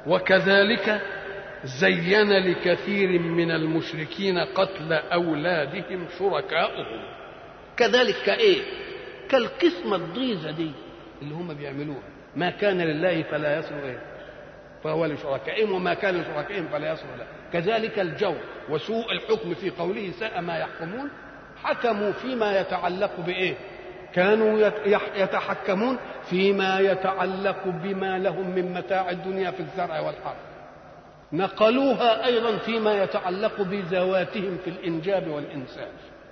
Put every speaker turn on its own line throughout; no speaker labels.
وكذلك زين لكثير من المشركين قتل أولادهم شركاؤهم
كذلك كايه كالقسمه الضيزه دي اللي هم بيعملوها ما كان لله فلا يصل ايه فهو لشركائهم وما كان لشركائهم فلا يصل له كذلك الجور وسوء الحكم في قوله ساء ما يحكمون حكموا فيما يتعلق بايه كانوا يت- يح- يتحكمون فيما يتعلق بما لهم من متاع الدنيا في الزرع والحرث نقلوها ايضا فيما يتعلق بذواتهم في الانجاب والانسان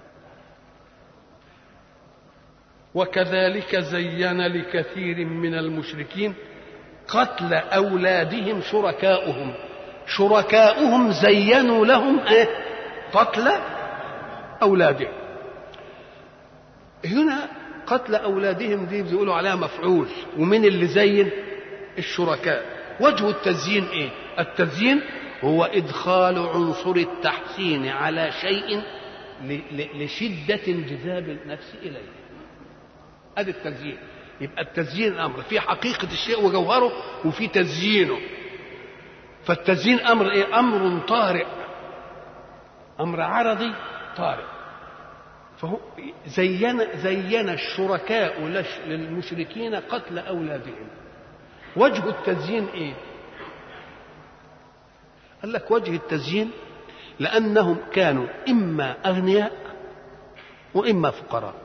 وكذلك زين لكثير من المشركين قتل أولادهم شركاؤهم
شركاؤهم زينوا لهم ايه
قتل أولادهم
هنا قتل اولادهم دي بيقولوا عليها مفعول ومن اللي زين الشركاء وجه التزيين ايه التزيين هو ادخال عنصر التحسين على شيء ل- ل- لشده انجذاب النفس اليه ادي التزيين يبقى التزيين امر في حقيقه الشيء وجوهره وفي تزيينه فالتزيين امر ايه امر طارئ امر عرضي طارئ فهو زين زين الشركاء لش- للمشركين قتل اولادهم وجه التزيين ايه قال لك وجه التزيين لانهم كانوا اما اغنياء واما فقراء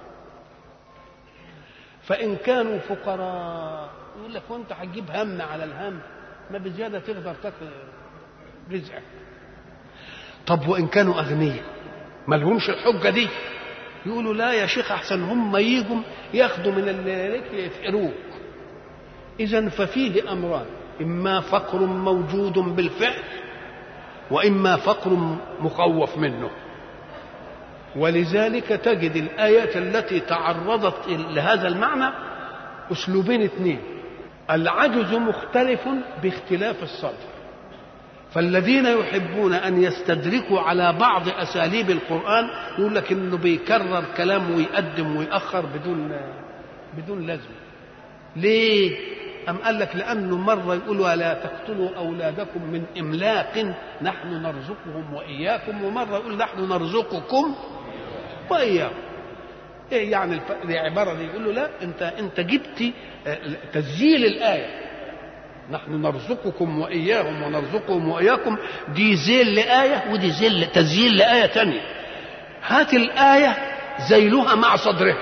فان كانوا فقراء يقول لك وانت هتجيب هم على الهم ما بزياده تقدر تاكل رزقك طب وان كانوا اغنياء ما لهمش الحجه دي يقولوا لا يا شيخ احسن هم يجوا ياخدوا من اللي لك يفقروك اذا ففيه امران اما فقر موجود بالفعل واما فقر مخوف منه ولذلك تجد الايات التي تعرضت لهذا المعنى اسلوبين اثنين العجز مختلف باختلاف الصدر فالذين يحبون ان يستدركوا على بعض اساليب القران يقول لك انه بيكرر كلام ويقدم ويأخر بدون بدون لازمه ليه أم قال لك لأنه مرة يقول ولا تقتلوا أولادكم من إملاق نحن نرزقهم وإياكم ومرة يقول نحن نرزقكم وإياكم إيه يعني الف... العبارة دي يقول له لا أنت أنت جبت آه، تسجيل الآية نحن نرزقكم وإياهم ونرزقهم وإياكم دي زيل لآية ودي زيل تزيين لآية تانية هات الآية زيلها مع صدرها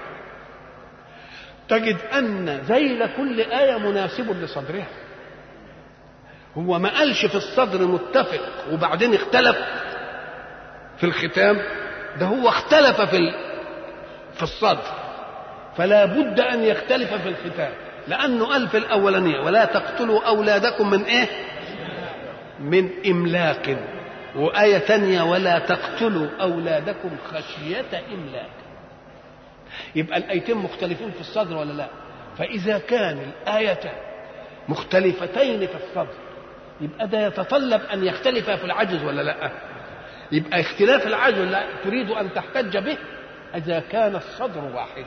تجد أن ذيل كل آية مناسب لصدرها هو ما قالش في الصدر متفق وبعدين اختلف في الختام ده هو اختلف في ال- في الصدر فلا بد أن يختلف في الختام لأنه قال في الأولانية ولا تقتلوا أولادكم من إيه من إملاق وآية تانية ولا تقتلوا أولادكم خشية إملاق يبقى الايتين مختلفين في الصدر ولا لا فاذا كان الايتان مختلفتين في الصدر يبقى ده يتطلب ان يختلف في العجز ولا لا يبقى اختلاف العجز لا تريد ان تحتج به اذا كان الصدر واحدا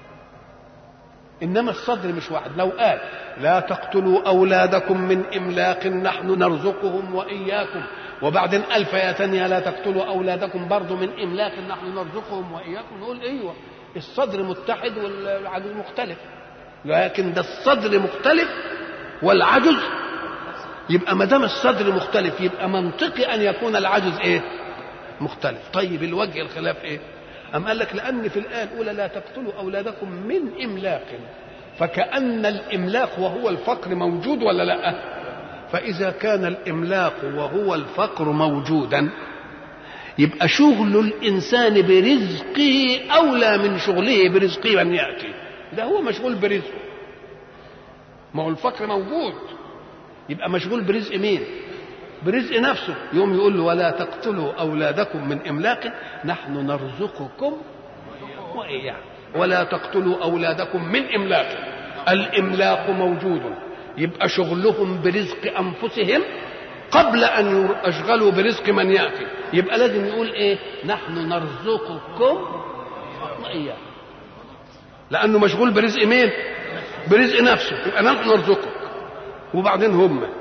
انما الصدر مش واحد لو قال لا تقتلوا اولادكم من املاق نحن نرزقهم واياكم وبعدين الف يا تانية لا تقتلوا اولادكم برضو من املاق نحن نرزقهم واياكم نقول ايوه الصدر متحد والعجز مختلف لكن ده الصدر مختلف والعجز يبقى ما دام الصدر مختلف يبقى منطقي ان يكون العجز ايه مختلف طيب الوجه الخلاف ايه أم قال لك لأن في الآية الأولى لا تقتلوا أولادكم من إملاق فكأن الإملاق وهو الفقر موجود ولا لا فإذا كان الإملاق وهو الفقر موجودا يبقى شغل الإنسان برزقه أولى من شغله برزق من يأتي ده هو مشغول برزقه ما هو الفقر موجود يبقى مشغول برزق مين برزق نفسه يوم يقول له ولا تقتلوا أولادكم من إملاق نحن نرزقكم وإياكم ولا تقتلوا أولادكم من إملاق الإملاق موجود يبقى شغلهم برزق أنفسهم قبل أن يشغلوا برزق من يأتي يبقى لازم يقول إيه نحن نرزقكم وإياكم لأنه مشغول برزق مين برزق نفسه يبقى نحن نرزقك وبعدين هم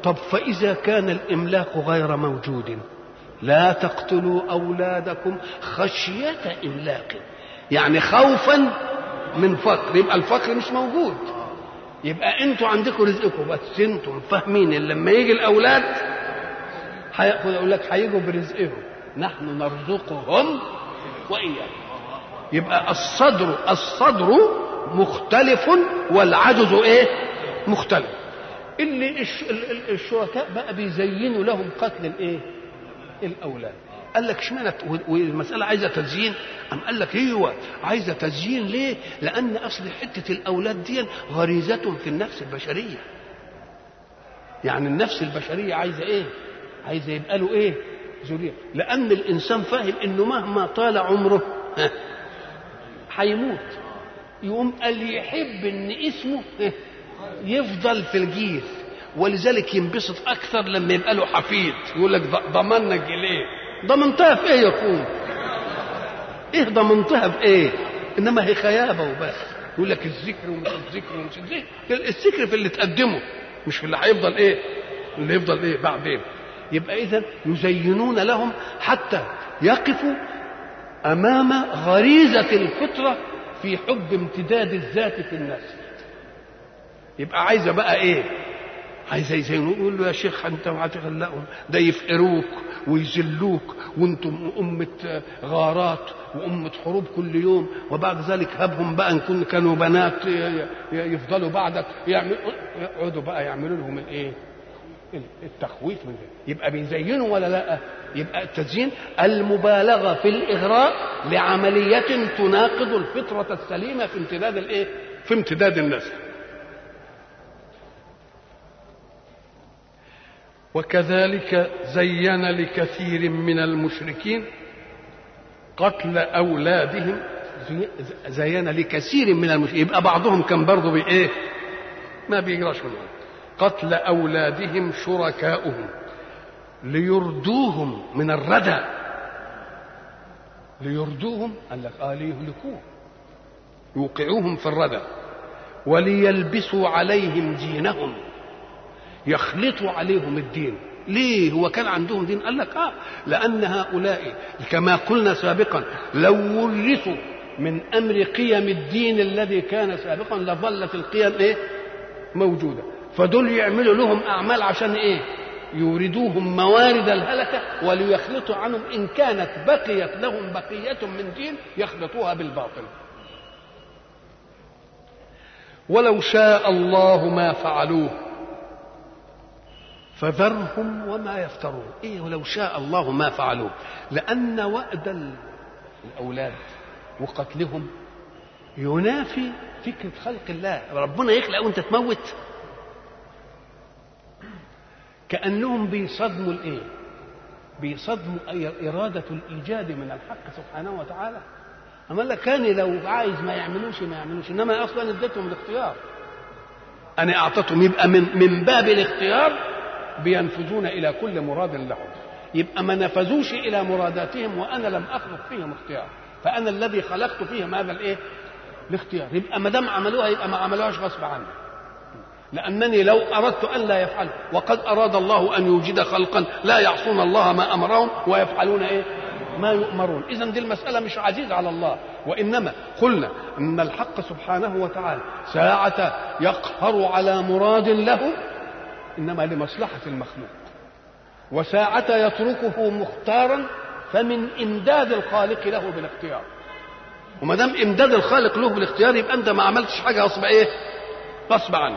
طب فإذا كان الإملاق غير موجود لا تقتلوا أولادكم خشية إملاق يعني خوفا من فقر يبقى الفقر مش موجود يبقى انتوا عندكم رزقكم بس انتم فاهمين ان لما يجي الاولاد هياخد يقول لك هيجوا برزقهم نحن نرزقهم واياكم يبقى الصدر الصدر مختلف والعجز ايه مختلف اللي الش- ال- ال- الشركاء بقى بيزينوا لهم قتل الايه الاولاد قال لك اشمعنى ت- و- والمساله عايزه تزيين ام قال لك ايوه عايزه تزيين ليه لان اصل حته الاولاد دي غريزه في النفس البشريه يعني النفس البشريه عايزه ايه عايزه يبقى له ايه ذريه لان الانسان فاهم انه مهما طال عمره ها، هيموت يقوم قال يحب ان اسمه ها، يفضل في الجيل ولذلك ينبسط اكثر لما يبقى له حفيد يقول لك ض- ضمننا الجيلين ضمنتها في ايه يا اخويا ايه ضمنتها في ايه انما هي خيابه وبس يقول لك الذكر ومش الذكر ومش الذكر الذكر في اللي تقدمه مش في اللي هيفضل ايه اللي يفضل ايه بعدين يبقى اذا يزينون لهم حتى يقفوا امام غريزه الفطره في حب امتداد الذات في النفس يبقى عايزه بقى ايه عايزه يزينوا يقول له يا شيخ انت هتخلقهم ده يفقروك ويذلوك وانتم أمة غارات وأمة حروب كل يوم وبعد ذلك هبهم بقى إن كن كانوا بنات ي- ي- يفضلوا بعدك يعمل يقعدوا بقى يعملوا لهم الايه؟ التخويف من ده يبقى بيزينوا ولا لا؟ يبقى التزيين المبالغة في الإغراء لعملية تناقض الفطرة السليمة في امتداد الايه؟ في امتداد النسل
وكذلك زين لكثير من المشركين قتل اولادهم
زي- زين لكثير من المشركين يبقى بعضهم كان برضه بايه؟
ما بيجراش منهم قتل اولادهم شركاؤهم
ليردوهم من الردى ليردوهم قال لك اه ليهلكوه يوقعوهم في الردى وليلبسوا عليهم دينهم يخلطوا عليهم الدين ليه هو كان عندهم دين قال لك اه لان هؤلاء كما قلنا سابقا لو ورثوا من امر قيم الدين الذي كان سابقا لظلت القيم ايه موجوده فدول يعملوا لهم اعمال عشان ايه يوردوهم موارد الهلكه وليخلطوا عنهم ان كانت بقيت لهم بقيه من دين يخلطوها بالباطل
ولو شاء الله ما فعلوه
فذرهم وما يفترون ايه ولو شاء الله ما فعلوه لان وأد ال- الاولاد وقتلهم ينافي فكره خلق الله ربنا يخلق وانت تموت كانهم بيصدموا الايه بيصدموا أي اراده الايجاد من الحق سبحانه وتعالى اما لك كان لو عايز ما يعملوش ما يعملوش انما اصلا اديتهم الاختيار انا اعطيتهم يبقى من من باب الاختيار بينفذون الى كل مراد لهم يبقى ما نفذوش الى مراداتهم وانا لم اخلق فيهم اختيار فانا الذي خلقت فيهم هذا الايه الاختيار يبقى ما دام عملوها يبقى ما عملوهاش غصب عني لانني لو اردت ان لا يفعلوا وقد اراد الله ان يوجد خلقا لا يعصون الله ما امرهم ويفعلون ايه ما يؤمرون اذا دي المساله مش عزيزه على الله وانما قلنا ان الحق سبحانه وتعالى ساعه يقهر على مراد له انما لمصلحه المخلوق وساعة يتركه مختارا فمن امداد الخالق له بالاختيار وما دام امداد الخالق له بالاختيار يبقى انت ما عملتش حاجه غصب ايه؟ غصب عنه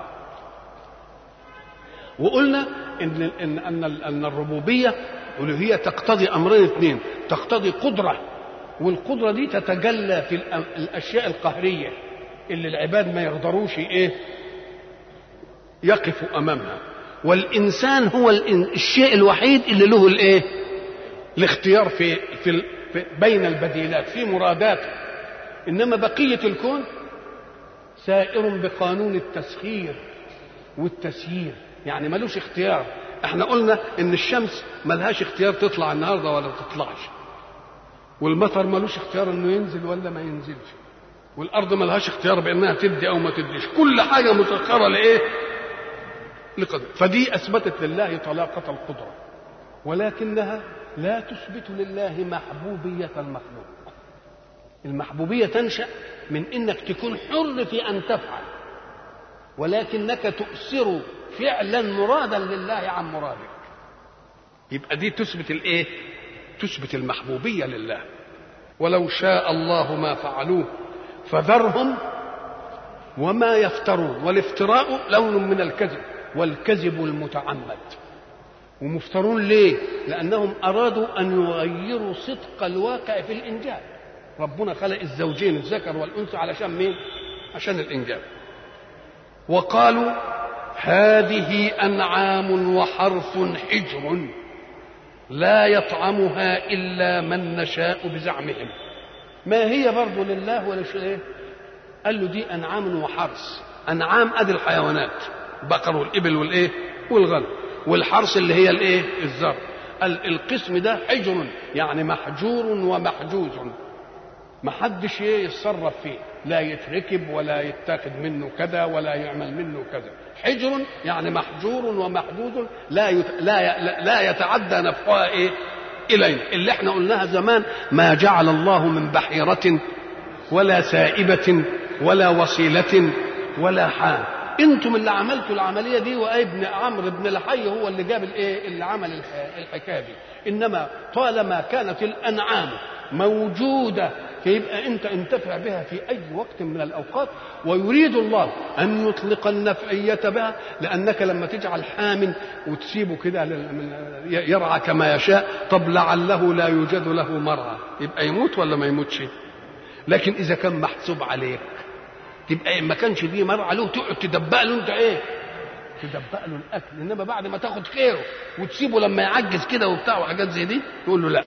وقلنا ان ان ان ان الربوبيه الالوهيه تقتضي امرين اثنين تقتضي قدره والقدره دي تتجلى في الأم- الاشياء القهريه اللي العباد ما يقدروش ايه يقفوا امامها والانسان هو الإن- الشيء الوحيد اللي له الايه الاختيار في في, ال- في بين البديلات في مراداته انما بقيه الكون سائر بقانون التسخير والتسيير يعني ملوش اختيار احنا قلنا ان الشمس ملهاش اختيار تطلع النهارده ولا تطلعش والمطر ملوش اختيار انه ينزل ولا ما ينزلش والارض ملهاش اختيار بانها تدي او ما تديش كل حاجه مسخره لايه لقدر فدي اثبتت لله طلاقه القدره ولكنها لا تثبت لله محبوبيه المخلوق المحبوبيه تنشا من انك تكون حر في ان تفعل ولكنك تؤثر فعلا مرادا لله عن مرادك يبقى دي تثبت الايه تثبت المحبوبيه لله ولو شاء الله ما فعلوه فذرهم وما يفترون والافتراء لون من الكذب والكذب المتعمد ومفترون ليه لانهم ارادوا ان يغيروا صدق الواقع في الانجاب ربنا خلق الزوجين الذكر والانثى علشان مين عشان الانجاب وقالوا هذه انعام وحرث حجر لا يطعمها الا من نشاء بزعمهم ما هي برضه لله ولا شيء قال له دي انعام وحرث انعام ادي الحيوانات البقر والابل والايه والغنم والحرث اللي هي الايه الزرع قال القسم ده حجر يعني محجور ومحجوز ما حدش يتصرف فيه لا يتركب ولا يتاخد منه كذا ولا يعمل منه كذا حجر يعني محجور ومحجوز لا يت... لا ي... لا يتعدى نفعها ايه الينا اللي احنا قلناها زمان ما جعل الله من بحيره ولا سائبه ولا وصيله ولا حام انتم اللي عملتوا العمليه دي وابن عمرو بن الحي هو اللي جاب الايه اللي عمل الحكايه دي انما طالما كانت الانعام موجوده فيبقى انت انتفع بها في اي وقت من الاوقات ويريد الله ان يطلق النفعيه بها لانك لما تجعل حام وتسيبه كده يرعى كما يشاء طب لعله لا يوجد له مرعى يبقى يموت ولا ما يموتش لكن اذا كان محسوب عليك تبقى ما كانش فيه مرعى له تقعد تدبق له انت ايه تدبق له الاكل انما بعد ما تاخد خيره وتسيبه لما يعجز كده وبتاع وحاجات زي دي تقول له لا